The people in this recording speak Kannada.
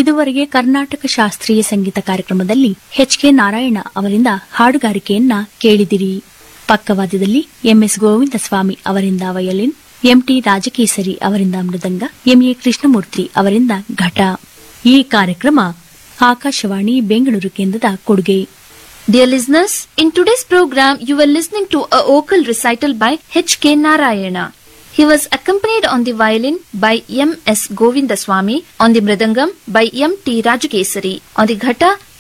ಇದುವರೆಗೆ ಕರ್ನಾಟಕ ಶಾಸ್ತ್ರೀಯ ಸಂಗೀತ ಕಾರ್ಯಕ್ರಮದಲ್ಲಿ ಎಚ್ ಕೆ ನಾರಾಯಣ ಅವರಿಂದ ಹಾಡುಗಾರಿಕೆಯನ್ನ ಕೇಳಿದಿರಿ ಪಕ್ಕವಾದ್ಯದಲ್ಲಿ ಎಂಎಸ್ ಗೋವಿಂದ ಸ್ವಾಮಿ ಅವರಿಂದ ವಯಲಿನ್ ಎಂಟಿ ರಾಜಕೇಸರಿ ಅವರಿಂದ ಮೃದಂಗ ಎಂಎ ಕೃಷ್ಣಮೂರ್ತಿ ಅವರಿಂದ ಘಟ ಈ ಕಾರ್ಯಕ್ರಮ ಆಕಾಶವಾಣಿ ಬೆಂಗಳೂರು ಕೇಂದ್ರದ ಕೊಡುಗೆ Dear listeners, in today's program you were listening to a vocal recital by H.K. Narayana. He was accompanied on the violin by M.S. Govindaswamy, on the mridangam by M.T. Rajakesari, on the ghata